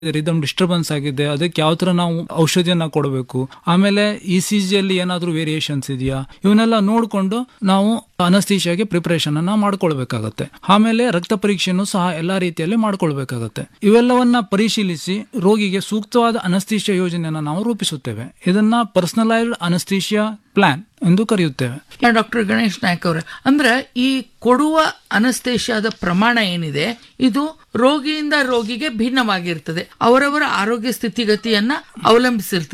rhythm disturbance ಆಗಿದೆ ಅದಕ್ಕೆ ಯಾವ ತರ ನಾವು ಔಷಧಿಯನ್ನ ಕೊಡಬೇಕು ಆಮೇಲೆ ಇ ಸಿ ಜಿಯಲ್ಲಿ ಏನಾದ್ರೂ ವೇರಿಯೇಷನ್ಸ್ ಇದೆಯಾ ಇವನ್ನೆಲ್ಲ ನೋಡಿಕೊಂಡು ನಾವು ಅನಸ್ತೀಶಿಯಾಗೆ ಪ್ರಿಪರೇಷನ್ ಅನ್ನ ಮಾಡ್ಕೊಳ್ಬೇಕಾಗತ್ತೆ ಆಮೇಲೆ ರಕ್ತ ಪರೀಕ್ಷೆನೂ ಸಹ ಎಲ್ಲಾ ರೀತಿಯಲ್ಲಿ ಮಾಡ್ಕೊಳ್ಬೇಕಾಗತ್ತೆ ಇವೆಲ್ಲವನ್ನ ಪರಿಶೀಲಿಸಿ ರೋಗಿಗೆ ಸೂಕ್ತವಾದ ಅನಸ್ತೀಶಿಯಾ ಯೋಜನೆಯನ್ನ ನಾವು ರೂಪಿಸುತ್ತೇವೆ ಇದನ್ನ ಪರ್ಸನಲೈಸ್ಡ್ ಅನಸ್ತೀಶಿಯಾ ಪ್ಲಾನ್ ಎಂದು ಕರೆಯುತ್ತೇವೆ ಡಾಕ್ಟರ್ ಗಣೇಶ್ ನಾಯ್ಕ ಅವರೇ ಅಂದ್ರೆ ಈ ಕೊಡುವ ಅನಸ್ತೇಷಿಯಾದ ಪ್ರಮಾಣ ಏನಿದೆ ಇದು ರೋಗಿಯಿಂದ ರೋಗಿಗೆ ಭಿನ್ನವಾಗಿರ್ತದೆ ಅವರವರ ಆರೋಗ್ಯ ಸ್ಥಿತಿಗತಿಯನ್ನ ಅವಲಂಬಿಸಿರ್ತದೆ